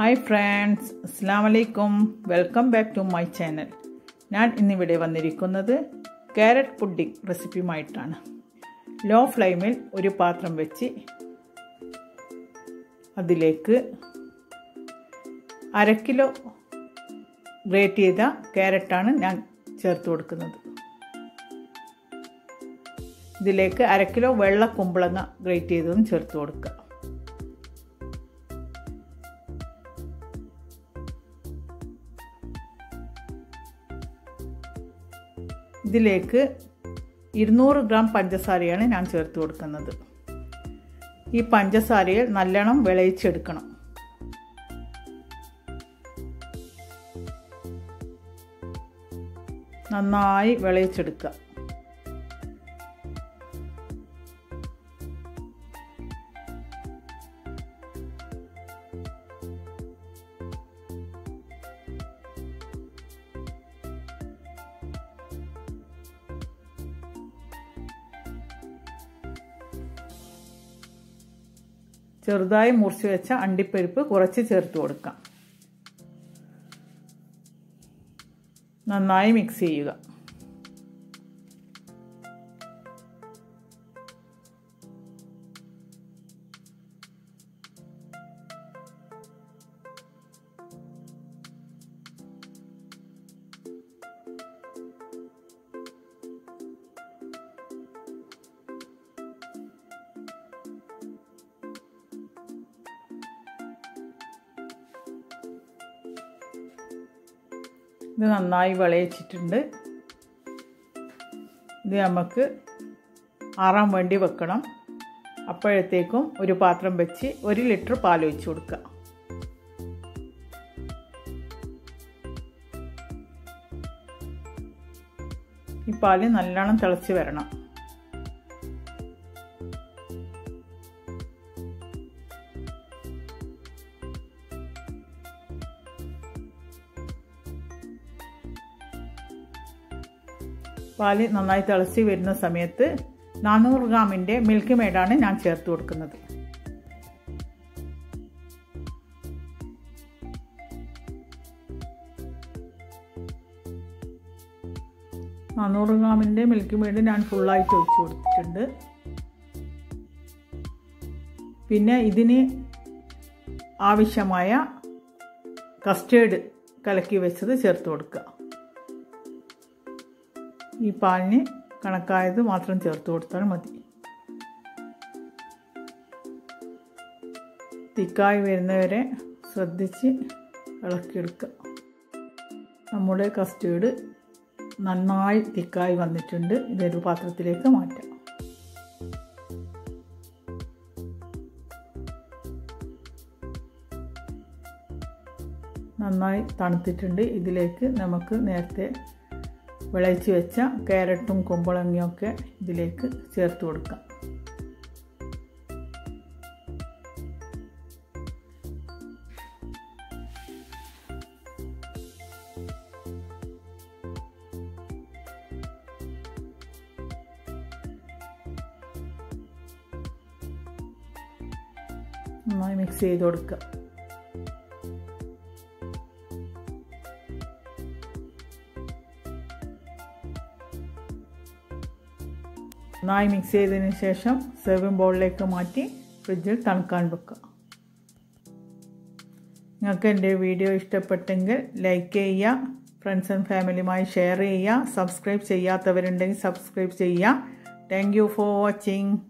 hi friends അസ്സാം വലൈക്കും welcome back to my channel ഞാൻ ഇന്നിവിടെ വന്നിരിക്കുന്നത് ക്യാരറ്റ് പുഡിംഗ് റെസിപ്പിയുമായിട്ടാണ് ലോ ഫ്ലെയിമിൽ ഒരു പാത്രം വെച്ച് അതിലേക്ക് അര കിലോ ഗ്രേറ്റ് ചെയ്ത ക്യാരറ്റാണ് ഞാൻ ചേർത്ത് കൊടുക്കുന്നത് ഇതിലേക്ക് അര കിലോ വെള്ള കുമ്പളങ്ങ ഗ്രേറ്റ് ചെയ്തതും ചേർത്ത് കൊടുക്കുക ഇതിലേക്ക് ഇരുന്നൂറ് ഗ്രാം പഞ്ചസാരയാണ് ഞാൻ ചേർത്ത് കൊടുക്കുന്നത് ഈ പഞ്ചസാരയിൽ നല്ലോണം വിളയിച്ചെടുക്കണം നന്നായി വിളയിച്ചെടുക്കുക ചെറുതായി മുറിച്ച് വെച്ച അണ്ടിപ്പരിപ്പ് കുറച്ച് ചേർത്ത് കൊടുക്കാം നന്നായി മിക്സ് ചെയ്യുക ഇത് നന്നായി വിളയിച്ചിട്ടുണ്ട് ഇത് നമുക്ക് ആറാൻ വേണ്ടി വെക്കണം അപ്പോഴത്തേക്കും ഒരു പാത്രം വെച്ച് ഒരു ലിറ്റർ പാൽ ഒഴിച്ച് കൊടുക്കുക ഈ പാല് നല്ലോണം തിളച്ച് വരണം പാല് നന്നായി തിളച്ച് വരുന്ന സമയത്ത് നാനൂറ് ഗ്രാമിൻ്റെ മിൽക്ക് മെയ്ഡാണ് ഞാൻ ചേർത്ത് കൊടുക്കുന്നത് നാനൂറ് ഗ്രാമിൻ്റെ മിൽക്ക് മെയ്ഡ് ഞാൻ ഫുള്ളായിട്ട് ഒഴിച്ച് കൊടുത്തിട്ടുണ്ട് പിന്നെ ഇതിന് ആവശ്യമായ കസ്റ്റേർഡ് കലക്കി വെച്ചത് ചേർത്ത് കൊടുക്കുക ഈ പാലിന് കണക്കായത് മാത്രം ചേർത്ത് കൊടുത്താൽ മതി തിക്കായി വരുന്നവരെ ശ്രദ്ധിച്ച് ഇളക്കിയെടുക്കുക നമ്മുടെ കസ്റ്റേർഡ് നന്നായി തിക്കായി വന്നിട്ടുണ്ട് ഇതൊരു പാത്രത്തിലേക്ക് മാറ്റാം നന്നായി തണുത്തിട്ടുണ്ട് ഇതിലേക്ക് നമുക്ക് നേരത്തെ വിളയിച്ച് വെച്ച ക്യാരറ്റും കുമ്പളങ്ങയൊക്കെ ഇതിലേക്ക് ചേർത്ത് കൊടുക്കാം നന്നായി മിക്സ് ചെയ്ത് കൊടുക്കുക നന്നായി മിക്സ് ചെയ്തതിന് ശേഷം സെർവിങ് ബൗളിലേക്ക് മാറ്റി ഫ്രിഡ്ജിൽ തണുക്കാൻ വെക്കുക നിങ്ങൾക്ക് എൻ്റെ വീഡിയോ ഇഷ്ടപ്പെട്ടെങ്കിൽ ലൈക്ക് ചെയ്യുക ഫ്രണ്ട്സ് ആൻഡ് ഫാമിലിയുമായി ഷെയർ ചെയ്യുക സബ്സ്ക്രൈബ് ചെയ്യാത്തവരുണ്ടെങ്കിൽ സബ്സ്ക്രൈബ് ചെയ്യുക താങ്ക് യു ഫോർ വാച്ചിങ്